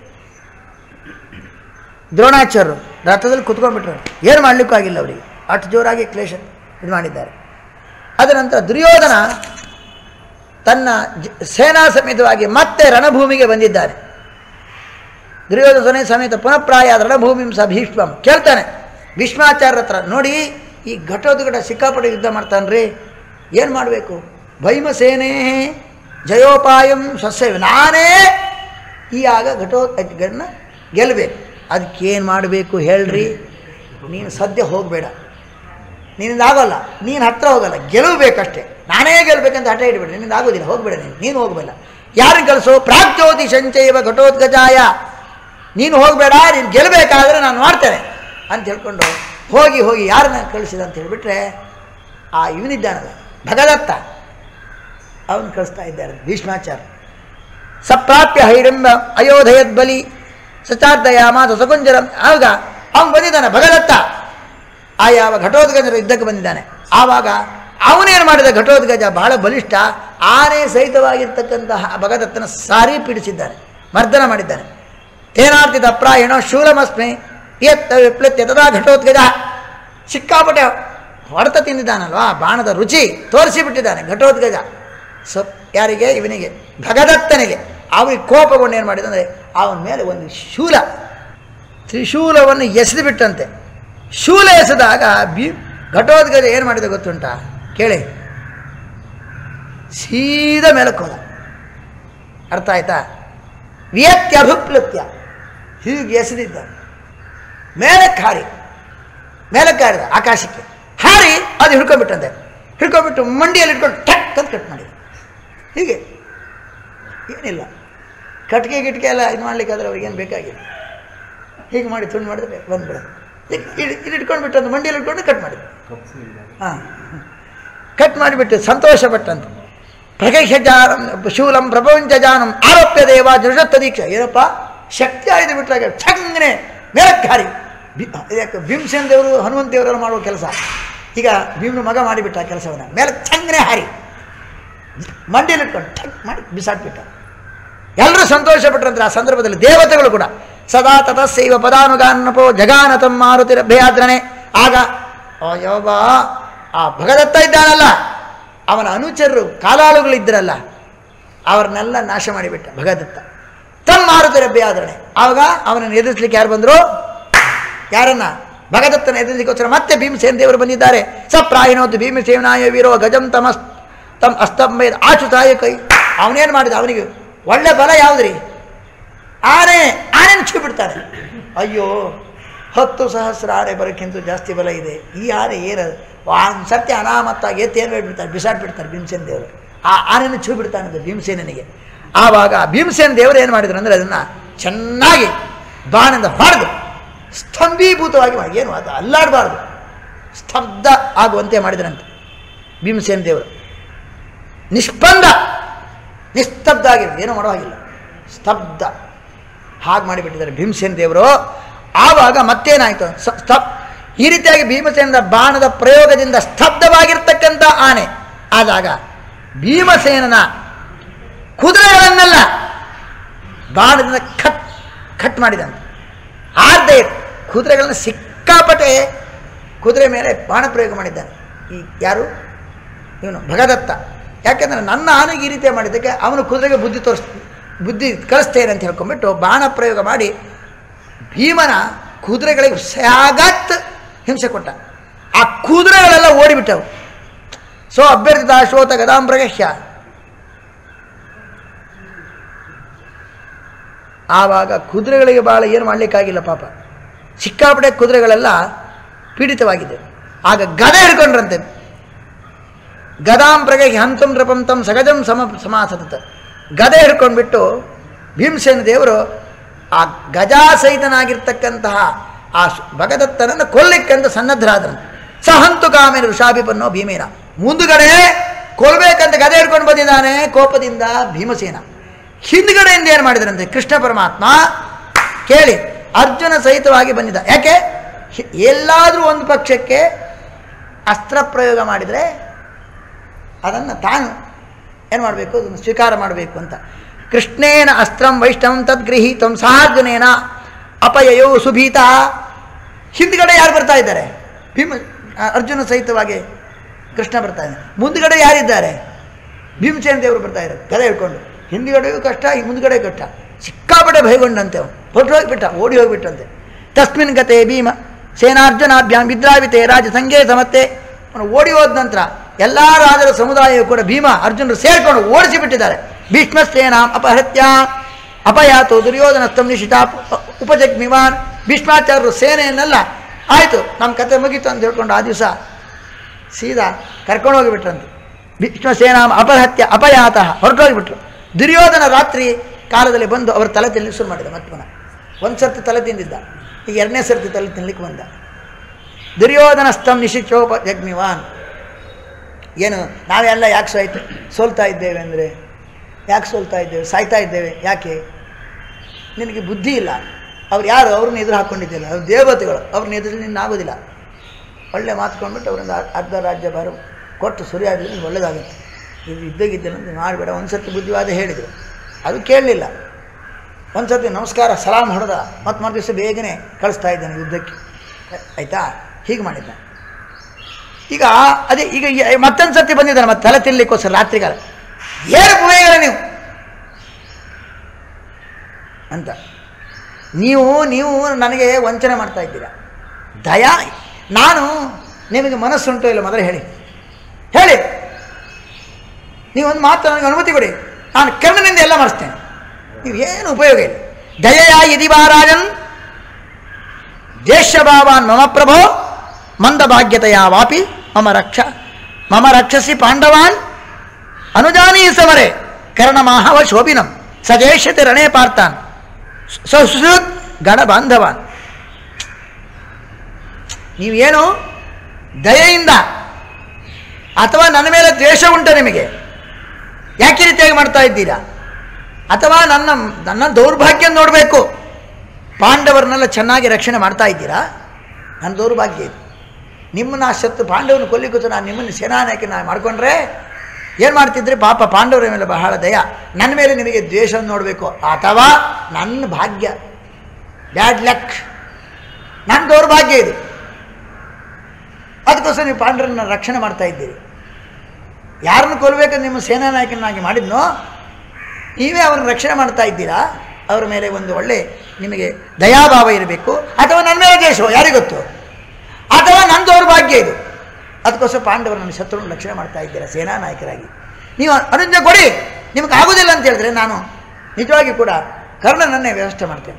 A: ದ್ರೋಣಾಚಾರ್ಯರು ರಥದಲ್ಲಿ ಕುತ್ಕೊಂಡ್ಬಿಟ್ರು ಏನು ಮಾಡಲಿಕ್ಕೂ ಆಗಿಲ್ಲ ಅವರಿಗೆ ಅಷ್ಟು ಜೋರಾಗಿ ಕ್ಲೇಶ ಇದು ಮಾಡಿದ್ದಾರೆ ಅದರ ನಂತರ ದುರ್ಯೋಧನ ತನ್ನ ಜ- ಸೇನಾ ಸಮೇತವಾಗಿ ಮತ್ತೆ ರಣಭೂಮಿಗೆ ಬಂದಿದ್ದಾನೆ ದುರ್ಯೋಧನ ಸಮೇತ ಪುನಃ ಪ್ರಾಯ ರಣಭೂಮಿಂ ಸ ಭೀಷ್ಮಂ ಕೇಳ್ತಾನೆ ಭೀಷ್ಮಾಚಾರ್ಯ ಹತ್ರ ನೋಡಿ ಈ ಘಟೋದ್ಘಟ ಸಿಕ್ಕಾಪಟ್ಟೆ ಯುದ್ಧ ಮಾಡ್ತಾನ್ರಿ ಏನು ಮಾಡಬೇಕು ಭೈಮಸೇನೆ ಜಯೋಪಾಯಂ ಸಸ್ಯ ನಾನೇ ಈ ಆಗ ಘಟೋದ್ಘಟನ ಗೆಲ್ಲಬೇಕು ಅದಕ್ಕೇನು ಮಾಡಬೇಕು ಹೇಳ್ರಿ ನೀನು ಸದ್ಯ ಹೋಗಬೇಡ ನಿನ್ನಿಂದ ಆಗೋಲ್ಲ ನೀನು ಹತ್ರ ಹೋಗಲ್ಲ ಗೆಲ್ಲಬೇಕಷ್ಟೇ ನಾನೇ ಗೆಲ್ಲಬೇಕಂತ ಹಠ ಇಡಬೇಡ ನಿನ್ನಿಂದ ಆಗೋದಿಲ್ಲ ಹೋಗಬೇಡ ನೀನು ನೀನು ಹೋಗಬೇಡ ಯಾರನ್ನು ಕಳಿಸು ಪ್ರಾಗ್ಜ್ಯೋತಿ ಸಂಚಯವ ಘಟೋದ್ಗಜಾಯ ನೀನು ಹೋಗಬೇಡ ನೀನು ಗೆಲ್ಲಬೇಕಾದ್ರೆ ನಾನು ಮಾಡ್ತೇನೆ ಅಂತ ಹೇಳ್ಕೊಂಡು ಹೋಗಿ ಹೋಗಿ ಯಾರನ್ನ ಕಳಿಸಿದ ಅಂತ ಹೇಳಿಬಿಟ್ರೆ ಆ ಇವನಿದ್ದಾನಲ್ಲ ಭಗದತ್ತ ಅವನು ಕಳಿಸ್ತಾ ಇದ್ದಾರೆ ಭೀಷ್ಮಾಚಾರ್ಯ ಸಪ್ರಾಪ್ಯ ಹೈರಂಬ ಅಯೋಧಯದ್ ಬಲಿ ಸಚಾರ್ದಯಾಮಾತ ಸಕುಂಜರಂ ಆಗ ಅವನು ಬಂದಿದ್ದಾನೆ ಭಗದತ್ತ ಆ ಯಾವ ಘಟೋದ್ಗಜರ ಯುದ್ಧಕ್ಕೆ ಬಂದಿದ್ದಾನೆ ಆವಾಗ ಅವನೇನು ಮಾಡಿದ ಘಟೋದ್ಗಜ ಬಹಳ ಬಲಿಷ್ಠ ಆನೆ ಸಹಿತವಾಗಿರ್ತಕ್ಕಂತಹ ಭಗದತ್ತನ ಸಾರಿ ಪೀಡಿಸಿದ್ದಾನೆ ಮರ್ದನ ಮಾಡಿದ್ದಾನೆ ತೇನಾರ್ತಿದ ಅಪ್ರಾಯಣೋ ಶೂಲಮಸ್ಮಿ ಎತ್ತ ವಿಪ್ಲತ್ಯ ತದಾ ಘಟೋದ್ಗಜ ಸಿಕ್ಕಾಪಟ್ಟೆ ಹೊಡೆತ ತಿಂದಿದ್ದಾನಲ್ವಾ ಬಾಣದ ರುಚಿ ತೋರಿಸಿಬಿಟ್ಟಿದ್ದಾನೆ ಘಟೋದ್ಗಜ ಸೊ ಯಾರಿಗೆ ಇವನಿಗೆ ಭಗದತ್ತನಿಗೆ ಅವನಿಗೆ ಕೋಪಗೊಂಡು ಏನು ಮಾಡಿದಂದರೆ ಅವನ ಮೇಲೆ ಒಂದು ಶೂಲ ತ್ರಿಶೂಲವನ್ನು ಎಸೆದು ಬಿಟ್ಟಂತೆ ಶೂಲ ಎಸೆದಾಗ ಬಿ ಘಟೋದ್ಗಜ ಏನು ಮಾಡಿದ ಗೊತ್ತುಂಟಾ ಕೇಳಿ ಸೀದಾ ಮೇಲಕ್ಕೆ ಹೋದ ಅರ್ಥ ಆಯ್ತಾ ವಿಯತ್ಯ ಅಭಿಪ್ಲತ್ಯ ಹೀಗೆ ಎಸೆದಿದ್ದ ಮೇಲಕ್ಕೆ ಹಾರಿ ಮೇಲಕ್ಕೆ ಹಾರಿದ ಆಕಾಶಕ್ಕೆ ಹಾರಿ ಅದು ಹಿಡ್ಕೊಂಡ್ಬಿಟ್ಟಂತೆ ಹಿಡ್ಕೊಂಡ್ಬಿಟ್ಟು ಮಂಡಿಯಲ್ಲಿ ಇಟ್ಕೊಂಡು ಟಕ್ ಅಂತ ಕಟ್ ಮಾಡಿದ ಹೀಗೆ ಏನಿಲ್ಲ ಕಟ್ಗೆ ಗಿಟ್ಗೆ ಎಲ್ಲ ಇದು ಮಾಡ್ಲಿಕ್ಕಾದ್ರೆ ಅವ್ರಿಗೇನು ಬೇಕಾಗಿಲ್ಲ ಹೀಗೆ ಮಾಡಿ ತುಂಡು ಮಾಡಿದ್ರೆ ಬಂದ್ಬಿಡೋದು ಇಲ್ಲಿ ಇಲ್ಲಿ ಇಟ್ಕೊಂಡ್ಬಿಟ್ಟು ಒಂದು ಮಂಡಿಯಲ್ಲಿ ಇಟ್ಕೊಂಡು ಕಟ್ ಮಾಡಿದ್ರು ಹಾಂ ಕಟ್ ಮಾಡಿಬಿಟ್ಟು ಸಂತೋಷಪಟ್ಟಂತೆ ಪ್ರಕೇಶಜಾನಂ ಶೂಲಂ ಪ್ರಪಂಚಜಾನಂ ಆರೋಪ್ಯ ದೇವ ಜೃಷತ್ತ ದೀಕ್ಷ ಏನಪ್ಪ ಶಕ್ತಿ ಆಯ್ದು ಬಿಟ್ಟಾಗ ಛಂಗನೆ ಮೇಲಕ್ಕೆ ಹಾರಿ ಬಿ ಯಾಕೆ ಭೀಮಸೇನ ದೇವರು ಹನುಮಂತ ದೇವರೆಲ್ಲ ಮಾಡುವ ಕೆಲಸ ಈಗ ಭೀಮನ ಮಗ ಮಾಡಿಬಿಟ್ಟ ಆ ಕೆಲಸವನ್ನು ಮೇಲೆ ಛಂಗನೆ ಹಾರಿ ಮಂಡಿಯಲ್ಲಿ ಇಟ್ಕೊಂಡು ಠಕ್ ಮಾಡಿ ಬಿಸಾಟ್ಬಿಟ್ಟ ಎಲ್ಲರೂ ಸಂತೋಷಪಟ್ಟರಂದ್ರೆ ಆ ಸಂದರ್ಭದಲ್ಲಿ ದೇವತೆಗಳು ಕೂಡ ಸದಾ ತತಸ್ಸೈವ ಪದಾನುಗಾನಪೋ ಜಗಾನತಂ ಮಾರುತಿರಭ್ಯಾದ್ರನೆ ಆಗ ಅಯ್ಯೋಬ ಆ ಭಗದತ್ತ ಇದ್ದಾನಲ್ಲ ಅವನ ಅನುಚರರು ಕಾಲಾಳುಗಳಿದ್ದರಲ್ಲ ಅವ್ರನ್ನೆಲ್ಲ ನಾಶ ಮಾಡಿಬಿಟ್ಟ ಭಗದತ್ತ ತಮ್ಮ ಮಾರುತಿರಭ್ಯಾದ್ರಣೆ ಆವಾಗ ಅವನನ್ನು ಎದುರಿಸ್ಲಿಕ್ಕೆ ಯಾರು ಬಂದರು ಯಾರನ್ನ ಭಗದತ್ತನ ಎದುರಿಸಲಿಕ್ಕೋಸ್ಕರ ಮತ್ತೆ ಭೀಮಸೇನ ದೇವರು ಬಂದಿದ್ದಾರೆ ಸ ಪ್ರಾಯಿನೋದು ಭೀಮಸೇನಾಯ ವೀರೋ ಗಜಂ ತಮಸ್ ತಮ್ ಅಸ್ತಂಭೇದ ಆಚುತಾಯ ಕೈ ಅವನೇನು ಮಾಡಿದ ಅವನಿಗೆ ಒಳ್ಳೆ ಬಲ ಯಾವುದ್ರಿ ಆನೆ ಆನೆನ ಛೂ ಬಿಡ್ತಾನೆ ಅಯ್ಯೋ ಹತ್ತು ಸಹಸ್ರ ಆನೆ ಬರೋಕ್ಕಿಂತ ಜಾಸ್ತಿ ಬಲ ಇದೆ ಈ ಆನೆ ಏನು ಒಂದು ಸತ್ಯ ಅನಾಮತ್ತಾಗಿ ಎತ್ತಿ ಏನು ಬಿಡ್ತಾರೆ ಬಿಸಾಡ್ಬಿಡ್ತಾರೆ ಭೀಮಸೇನ ದೇವರು ಆ ಆನೆನ ಛೂ ಬಿಡ್ತಾನೆ ಭೀಮಸೇನಿಗೆ ಆವಾಗ ಭೀಮಸೇನ ದೇವರು ಏನು ಮಾಡಿದ್ರು ಅಂದರೆ ಅದನ್ನು ಚೆನ್ನಾಗಿ ಬಾಣದಿಂದ ಹೊಡೆದು ಸ್ತಂಭೀಭೂತವಾಗಿ ಮಾಡಿ ಏನು ಅದು ಅಲ್ಲಾಡಬಾರ್ದು ಸ್ತಬ್ಧ ಆಗುವಂತೆ ಮಾಡಿದ್ರಂತೆ ಭೀಮಸೇನ ದೇವರು ನಿಷ್ಪಂದ ನಿಸ್ತಬ್ಧ ಆಗಿರೋದು ಏನೂ ಮಾಡೋ ಹಾಗಿಲ್ಲ ಸ್ತಬ್ಧ ಹಾಗೆ ಮಾಡಿಬಿಟ್ಟಿದ್ದಾರೆ ಭೀಮಸೇನ ದೇವರು ಆವಾಗ ಮತ್ತೇನಾಯಿತು ಸ- ಸ್ತಬ್ ಈ ರೀತಿಯಾಗಿ ಭೀಮಸೇನದ ಬಾಣದ ಪ್ರಯೋಗದಿಂದ ಸ್ತಬ್ಧವಾಗಿರ್ತಕ್ಕಂಥ ಆನೆ ಆದಾಗ ಭೀಮಸೇನನ ಕುದುರೆಗಳನ್ನೆಲ್ಲ ಬಾಣದಿಂದ ಕಟ್ ಕಟ್ ಮಾಡಿದಂತೆ ಆರ್ದೆ ಕುದುರೆಗಳನ್ನ ಸಿಕ್ಕಾಪಟ್ಟೆ ಕುದುರೆ ಮೇಲೆ ಬಾಣ ಪ್ರಯೋಗ ಮಾಡಿದ್ದಾನೆ ಈ ಯಾರು ಇವನು ಭಗದತ್ತ ಯಾಕೆಂದರೆ ನನ್ನ ಆನೆಗೆ ಈ ರೀತಿ ಮಾಡಿದ್ದಕ್ಕೆ ಅವನು ಕುದುರೆಗೆ ಬುದ್ಧಿ ತೋರಿಸ್ ಬುದ್ಧಿ ಕಳಿಸ್ತೇನೆ ಅಂತ ಹೇಳ್ಕೊಂಡ್ಬಿಟ್ಟು ಬಾಣ ಪ್ರಯೋಗ ಮಾಡಿ ಭೀಮನ ಕುದುರೆಗಳಿಗೆ ಸಾಗತ್ ಹಿಂಸೆ ಕೊಟ್ಟ ಆ ಕುದುರೆಗಳೆಲ್ಲ ಓಡಿಬಿಟ್ಟವು ಸೊ ಅಭ್ಯರ್ಥಿತ ಅಶ್ವತ ಗದಾಂಬ್ರಗಶ್ಯ ಆವಾಗ ಕುದುರೆಗಳಿಗೆ ಭಾಳ ಏನು ಮಾಡಲಿಕ್ಕಾಗಿಲ್ಲ ಪಾಪ ಸಿಕ್ಕಾಪಟ್ಟೆ ಕುದುರೆಗಳೆಲ್ಲ ಪೀಡಿತವಾಗಿದೆ ಆಗ ಗದೆ ಹಿಡ್ಕೊಂಡ್ರಂತೆ ಗದಾಂಬ್ರಗೆ ಹಂತಂ ನೃಪಂತಂ ಸಗಜಂ ಸಮ ಸಮಾಸತ ಗದೆ ಹಿಡ್ಕೊಂಡ್ಬಿಟ್ಟು ಭೀಮಸೇನ ದೇವರು ಆ ಗಜಾಸಹಿತನಾಗಿರ್ತಕ್ಕಂತಹ ಆ ಸು- ಭಗದತ್ತನನ್ನು ಕೊಲ್ಲಿಕ್ಕಂತ ಸನ್ನದ್ಧರಾದನು ಸಹಂತು ಕಾಮೇನ ಋಷಾಭಿಪನ್ನೋ ಭೀಮೇನ ಮುಂದುಗಡೆ ಕೊಲ್ಬೇಕಂತ ಗದೆ ಹಿಡ್ಕೊಂಡು ಬಂದಿದ್ದಾನೆ ಕೋಪದಿಂದ ಭೀಮಸೇನ ಹಿಂದ್ಗಡೆಯಿಂದ ಏನು ಮಾಡಿದ್ರಂತೆ ಕೃಷ್ಣ ಪರಮಾತ್ಮ ಕೇಳಿ ಅರ್ಜುನ ಸಹಿತವಾಗಿ ಬಂದಿದ್ದ ಯಾಕೆ ಹಿ- ಎಲ್ಲಾದರೂ ಒಂದು ಪಕ್ಷಕ್ಕೆ ಅಸ್ತ್ರ ಪ್ರಯೋಗ ಮಾಡಿದರೆ ಅದನ್ನು ತಾನು ಏನು ಮಾಡಬೇಕು ಅದನ್ನು ಸ್ವೀಕಾರ ಮಾಡಬೇಕು ಅಂತ ಕೃಷ್ಣೇನ ಅಸ್ತ್ರಂ ವೈಷ್ಣವಂ ತದ್ಗೃಹೀತಂ ಸಹಾರ್ಜುನೇನ ಅಪಯಯೋ ಸುಭೀತ ಹಿಂದ್ಗಡೆ ಯಾರು ಬರ್ತಾ ಇದ್ದಾರೆ ಭೀಮ ಆ, ಅರ್ಜುನ ಸಹಿತವಾಗಿ ಕೃಷ್ಣ ಬರ್ತಾ ಇದ್ದಾನೆ ಮುಂದ್ಗಡೆ ಯಾರಿದ್ದಾರೆ ಭೀಮಸೇನ ದೇವರು ಬರ್ತಾ ಇದ್ದಾರೆ ಗದೆ ಹಿಡ್ಕೊಂಡು ಹಿಂದ್ಗಡೆಯೂ ಕಷ್ಟ ಈ ಮುಂದ್ಗಡೆ ಕಷ್ಟ ಸಿಕ್ಕಾಪಟ್ಟೆ ಭಯಗೊಂಡಂತೆ ಅವನು ಹೊರಟು ಹೋಗಿಬಿಟ್ಟ ಓಡಿ ಹೋಗಿಬಿಟ್ಟಂತೆ ತಸ್ಮಿನ್ ಗತೆ ಭೀಮ ಸೇನಾರ್ಜುನಾಭ್ಯಾಂ ವಿದ್ರಾವಿತೆ ರಾಜ ಸಂಘೇ ಸಮತ್ತೆ ಅವನು ಓಡಿ ಹೋದ ನಂತರ ಎಲ್ಲ ರಾಜರ ಸಮುದಾಯವು ಕೂಡ ಭೀಮ ಅರ್ಜುನರು ಸೇರಿಕೊಂಡು ಓಡಿಸಿ ಬಿಟ್ಟಿದ್ದಾರೆ ಭೀಷ್ಮ ಸೇನಾಂ ಅಪಹತ್ಯ ಅಪಯಾತು ದುರ್ಯೋಧನಸ್ತಂ ನಿಶಿತ ಉಪಜಗ್ಮಿವಾನ್ ಭೀಷ್ಮಾಚಾರ್ಯರು ಸೇನೆಯನ್ನೆಲ್ಲ ಆಯಿತು ನಮ್ಮ ಕತೆ ಮುಗೀತು ಅಂತ ಹೇಳ್ಕೊಂಡು ಆ ದಿವಸ ಸೀದಾ ಕರ್ಕೊಂಡು ಹೋಗಿಬಿಟ್ರಂತೆ ಭೀಷ್ಮ ಸೇನಾಂ ಅಪಹತ್ಯ ಅಪಯಾತ ಹೊರಟೋಗಿಬಿಟ್ರು ದುರ್ಯೋಧನ ರಾತ್ರಿ ಕಾಲದಲ್ಲಿ ಬಂದು ಅವ್ರ ತಲೆ ತಿನ್ನಲಿಕ್ಕೆ ಶುರು ಮಾಡಿದ ಮತ್ತೆ ಪುನಃ ಒಂದು ಸರ್ತಿ ತಲೆ ತಿಂದಿದ್ದ ಈಗ ಎರಡನೇ ಸರ್ತಿ ತಲೆ ತಿನ್ಲಿಕ್ಕೆ ಬಂದ ದುರ್ಯೋಧನಸ್ತಂ ನಿಶಿಚೋಪ ಜಗ್ಮಿವಾನ್ ಏನು ನಾವೆಲ್ಲ ಯಾಕೆ ಸಾಯ್ತು ಸೋಲ್ತಾ ಇದ್ದೇವೆ ಅಂದರೆ ಯಾಕೆ ಸೋಲ್ತಾ ಇದ್ದೇವೆ ಸಾಯ್ತಾ ಇದ್ದೇವೆ ಯಾಕೆ ನಿನಗೆ ಬುದ್ಧಿ ಇಲ್ಲ ಅವ್ರು ಯಾರು ಅವ್ರನ್ನ ಎದುರು ಹಾಕ್ಕೊಂಡಿದ್ದಿಲ್ಲ ಅವ್ರು ದೇವತೆಗಳು ಅವ್ರನ್ನ ಎದುರು ನಿನ್ನ ಆಗೋದಿಲ್ಲ ಒಳ್ಳೆ ಮಾತ್ಕೊಂಡ್ಬಿಟ್ಟು ಅವರಿಂದ ಅರ್ಧ ರಾಜ್ಯ ಬಾರು ಕೊಟ್ಟು ಸುರಿ ಆಗಲಿ ನಿಮ್ಗೆ ಒಳ್ಳೇದಾಗುತ್ತೆ ಇದು ಇದ್ದಾಗಿದ್ದೇನೆ ಅಂತ ಮಾಡಬೇಡ ಒಂದು ಸರ್ತಿ ಬುದ್ಧಿವಾದ ಹೇಳಿದರು ಅದು ಕೇಳಲಿಲ್ಲ ಒಂದು ಸರ್ತಿ ನಮಸ್ಕಾರ ಸಲಾಮ್ ಹೊಡೆದ ಮತ್ತು ಮರು ದಿವಸ ಬೇಗನೆ ಕಳಿಸ್ತಾ ಇದ್ದಾನೆ ಯುದ್ಧಕ್ಕೆ ಆಯಿತಾ ಹೀಗೆ ಮಾಡಿದ್ದ ಈಗ ಅದೇ ಈಗ ಈ- ಮತ್ತೊಂದು ಸರ್ತಿ ಬಂದಿದ್ದಾನೆ ಮತ್ತೆ ತಲೆ ತಿನ್ನಲಿಕ್ಕೋಸ್ಕರ ರಾತ್ರಿಗಾಲ ಏನು ಪುಣೆಗಳ ನೀವು ಅಂತ ನೀವು ನೀವು ನನಗೆ ವಂಚನೆ ಮಾಡ್ತಾ ಇದ್ದೀರಾ ದಯಾ ನಾನು ನಿಮಗೆ ಮನಸ್ಸುಂಟು ಇಲ್ಲ ಮೊದಲು ಹೇಳಿ ಹೇಳಿ ನೀವೊಂದು ಮಾತು ನನಗೆ ಅನುಮತಿ ಕೊಡಿ ನಾನು ಕರ್ಣನಿಂದ ಎಲ್ಲ ಮಾಡಿಸ್ತೇನೆ ನೀವು ಏನು ಉಪಯೋಗ ಇಲ್ಲ ದಯೆಯ ಇದಿ ರಾಜನ್ ದೇಶಭಾವಾನ್ ಮಮ ಪ್ರಭೋ ಮಂದಭಾಗ್ಯತೆಯ ವಾಪಿ ಮಮ ರಕ್ಷ ಮಮ ರಕ್ಷಸಿ ಪಾಂಡವಾನ್ ಅನುಜಾನೀ ಸಮರೆ ಕರ್ಣಮಾಹವ ಶೋಭಿನಂ ಸಜೇಷ್ಯತೆ ರಣೇ ಪಾರ್ಥಾನ್ ಸುಶ್ರುತ್ ಗಣ ಬಾಂಧವಾನ್ ನೀವೇನು ದಯೆಯಿಂದ ಅಥವಾ ನನ್ನ ಮೇಲೆ ದ್ವೇಷ ಉಂಟ ನಿಮಗೆ ಯಾಕೆ ಈ ರೀತಿಯಾಗಿ ಮಾಡ್ತಾ ಇದ್ದೀರಾ ಅಥವಾ ನನ್ನ ನನ್ನ ದೌರ್ಭಾಗ್ಯ ನೋಡಬೇಕು ಪಾಂಡವರನ್ನೆಲ್ಲ ಚೆನ್ನಾಗಿ ರಕ್ಷಣೆ ಮಾಡ್ತಾ ಇದ್ದೀರಾ ನನ್ನ ದೌರ್ಭಾಗ್ಯ ಇದು ನಿಮ್ಮನ್ನ ಆ ಶತ್ರು ಪಾಂಡವನ ಕೊಲ್ಲಿಕ್ಕೂ ನಾನು ನಿಮ್ಮನ್ನು ಸೇನಾನಾಯಕ ನಾನು ಮಾಡಿಕೊಂಡ್ರೆ ಏನು ಮಾಡ್ತಿದ್ರಿ ಪಾಪ ಪಾಂಡವರ ಮೇಲೆ ಬಹಳ ದಯ ನನ್ನ ಮೇಲೆ ನಿಮಗೆ ದ್ವೇಷ ನೋಡಬೇಕು ಅಥವಾ ನನ್ನ ಭಾಗ್ಯ ಬ್ಯಾಡ್ ಲಕ್ ನನ್ನ ದೌರ್ಭಾಗ್ಯ ಇದು ಅದಕ್ಕೋಸ್ಕರ ನೀವು ಪಾಂಡವರನ್ನ ರಕ್ಷಣೆ ಮಾಡ್ತಾ ಇದ್ದೀರಿ ಯಾರನ್ನು ಕೊಲ್ಲಬೇಕಂತ ನಿಮ್ಮ ಸೇನಾನಾಯಕನಾಗಿ ಮಾಡಿದ್ನೋ ನೀವೇ ಅವ್ರನ್ನ ರಕ್ಷಣೆ ಮಾಡ್ತಾ ಇದ್ದೀರಾ ಅವರ ಮೇಲೆ ಒಂದು ಒಳ್ಳೆ ನಿಮಗೆ ದಯಾಭಾವ ಇರಬೇಕು ಅಥವಾ ನನ್ನ ಮೇಲೆ ದ್ವೇಷವೋ ಯಾರಿಗೊತ್ತು ಅಥವಾ ನನ್ನ ದೌರ್ಭಾಗ್ಯ ಇದು ಅದಕ್ಕೋಸ್ಕರ ಪಾಂಡವರು ನನ್ನ ಶತ್ರುವನ್ನು ರಕ್ಷಣೆ ಮಾಡ್ತಾ ಇದ್ದೀರಾ ಸೇನಾ ನಾಯಕರಾಗಿ ನೀವು ಅನುಜ್ಞೆ ಕೊಡಿ ನಿಮಗೆ ಆಗೋದಿಲ್ಲ ಅಂತ ಹೇಳಿದ್ರೆ ನಾನು ನಿಜವಾಗಿ ಕೂಡ ಕರ್ಣನನ್ನೇ ವ್ಯವಸ್ಥೆ ಮಾಡ್ತೇನೆ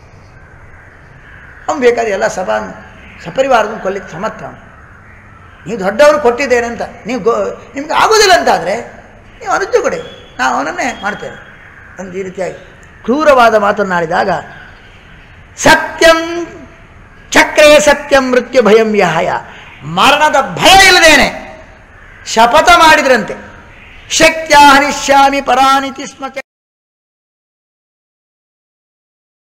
A: ಅವ್ನು ಬೇಕಾದ್ರೆ ಎಲ್ಲ ಸಭಾ ಸಪರಿವಾರದನ್ನು ಕೊಲ್ಲಿಕ್ಕೆ ಸಮರ್ಥ ಅವನು ನೀವು ದೊಡ್ಡವರು ಕೊಟ್ಟಿದ್ದೇನೆ ಅಂತ ನೀವು ಗೋ ನಿಮ್ಗೆ ಆಗೋದಿಲ್ಲ ಅಂತಾದರೆ ನೀವು ಅನುಜ್ಞೆ ಕೊಡಿ ನಾವು ಅವನನ್ನೇ ಮಾಡ್ತೇವೆ ಒಂದು ಈ ರೀತಿಯಾಗಿ ಕ್ರೂರವಾದ ಮಾತನ್ನಾಡಿದಾಗ ಸತ್ಯಂ ಚಕ್ರೇ ಸತ್ಯಂ ಮೃತ್ಯು ಭಯಂ ಯಹಾಯ ಮರಣದ ಭಯ ಇಲ್ಲದೇನೆ ಶಪಥ ಮಾಡಿದ್ರಂತೆ ಶಕ್ತ್ಯ ಹನಿಷ್ಯಾಮಿ ಪರಾನಿತಿ ಸ್ಮ